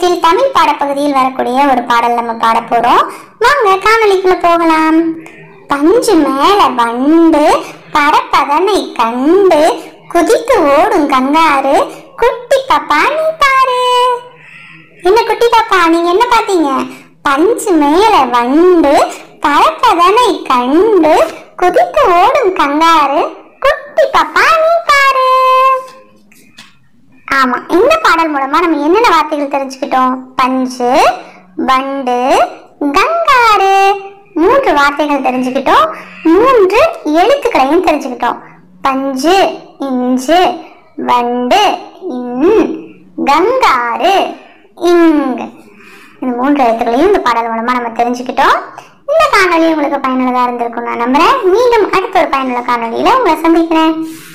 நிகழ்ச்சியில் தமிழ் பாடப்பகுதியில் வரக்கூடிய ஒரு பாடல் நம்ம பாட போறோம் வாங்க காணொளிக்குள்ள போகலாம் பஞ்சு மேல வண்டு பரப்பதனை கண்டு குதித்து ஓடும் கங்காரு குட்டி பாப்பா நீ பாரு என்ன குட்டி பாப்பா நீங்க என்ன பாத்தீங்க பஞ்சு மேல வண்டு பறப்பதனை கண்டு குதித்து ஓடும் கங்காரு குட்டி பாப்பா நீ பாரு ஆமா இந்த பாடல் மூலமா நம்ம என்னென்ன வார்த்தைகள் தெரிஞ்சுக்கிட்டோம் பஞ்சு வண்டு கங்காரு மூன்று வார்த்தைகள் தெரிஞ்சுக்கிட்டோம் மூன்று எழுத்துக்களையும் தெரிஞ்சுக்கிட்டோம் பஞ்சு இஞ்சு வண்டு இன் கங்காரு இங் இந்த மூன்று எழுத்துக்களையும் இந்த பாடல் மூலமா நம்ம தெரிஞ்சுக்கிட்டோம் இந்த காணொளி உங்களுக்கு பயனுள்ளதா இருந்திருக்கும் நான் நம்புறேன் மீண்டும் அடுத்த ஒரு பயனுள்ள காணொளியில உங்களை சந்திக்கிறேன்